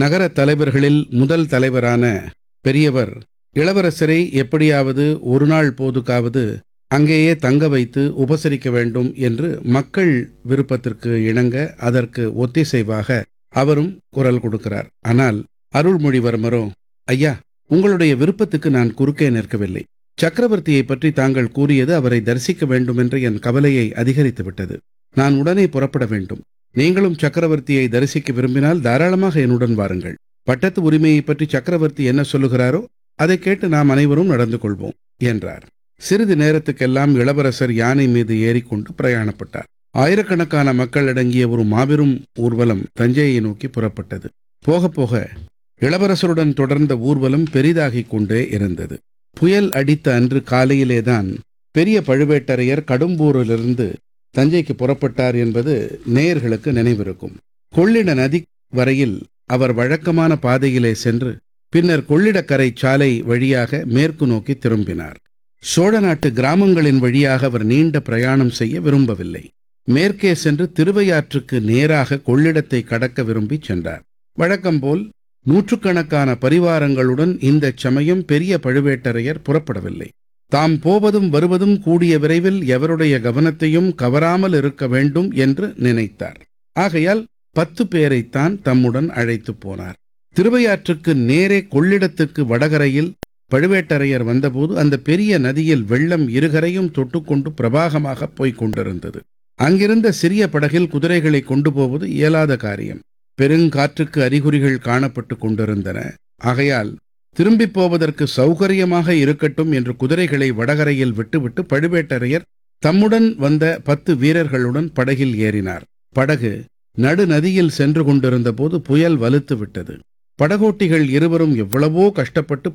நகர தலைவர்களில் முதல் தலைவரான பெரியவர் இளவரசரை எப்படியாவது ஒரு நாள் போதுக்காவது அங்கேயே தங்க வைத்து உபசரிக்க வேண்டும் என்று மக்கள் விருப்பத்திற்கு இணங்க அதற்கு ஒத்திசைவாக அவரும் குரல் கொடுக்கிறார் ஆனால் அருள்மொழிவர்மரோ ஐயா உங்களுடைய விருப்பத்துக்கு நான் குறுக்கே நிற்கவில்லை சக்கரவர்த்தியை பற்றி தாங்கள் கூறியது அவரை தரிசிக்க வேண்டும் என்ற என் கவலையை அதிகரித்து விட்டது நான் உடனே புறப்பட வேண்டும் நீங்களும் சக்கரவர்த்தியை தரிசிக்க விரும்பினால் தாராளமாக என்னுடன் வாருங்கள் பட்டத்து உரிமையை பற்றி சக்கரவர்த்தி என்ன சொல்லுகிறாரோ அதை கேட்டு நாம் அனைவரும் நடந்து கொள்வோம் என்றார் சிறிது நேரத்துக்கெல்லாம் இளவரசர் யானை மீது ஏறிக்கொண்டு பிரயாணப்பட்டார் ஆயிரக்கணக்கான மக்கள் அடங்கிய ஒரு மாபெரும் ஊர்வலம் தஞ்சையை நோக்கி புறப்பட்டது போக போக இளவரசருடன் தொடர்ந்த ஊர்வலம் பெரிதாகிக் கொண்டே இருந்தது புயல் அடித்த அன்று காலையிலேதான் பெரிய பழுவேட்டரையர் கடும்பூரிலிருந்து தஞ்சைக்கு புறப்பட்டார் என்பது நேயர்களுக்கு நினைவிருக்கும் கொள்ளிட நதி வரையில் அவர் வழக்கமான பாதையிலே சென்று பின்னர் கொள்ளிடக்கரை சாலை வழியாக மேற்கு நோக்கி திரும்பினார் சோழ நாட்டு கிராமங்களின் வழியாக அவர் நீண்ட பிரயாணம் செய்ய விரும்பவில்லை மேற்கே சென்று திருவையாற்றுக்கு நேராக கொள்ளிடத்தை கடக்க விரும்பி சென்றார் வழக்கம்போல் நூற்றுக்கணக்கான பரிவாரங்களுடன் இந்த சமயம் பெரிய பழுவேட்டரையர் புறப்படவில்லை தாம் போவதும் வருவதும் கூடிய விரைவில் எவருடைய கவனத்தையும் கவராமல் இருக்க வேண்டும் என்று நினைத்தார் ஆகையால் பத்து பேரைத்தான் தம்முடன் அழைத்துப் போனார் திருவையாற்றுக்கு நேரே கொள்ளிடத்துக்கு வடகரையில் பழுவேட்டரையர் வந்தபோது அந்த பெரிய நதியில் வெள்ளம் இருகரையும் தொட்டுக்கொண்டு பிரபாகமாக போய்க் கொண்டிருந்தது அங்கிருந்த சிறிய படகில் குதிரைகளை கொண்டு போவது இயலாத காரியம் பெருங்காற்றுக்கு அறிகுறிகள் காணப்பட்டு கொண்டிருந்தன ஆகையால் திரும்பிப் போவதற்கு சௌகரியமாக இருக்கட்டும் என்று குதிரைகளை வடகரையில் விட்டுவிட்டு பழுவேட்டரையர் தம்முடன் வந்த பத்து வீரர்களுடன் படகில் ஏறினார் படகு நடுநதியில் சென்று கொண்டிருந்த போது புயல் வலுத்து விட்டது படகோட்டிகள் இருவரும் எவ்வளவோ கஷ்டப்பட்டு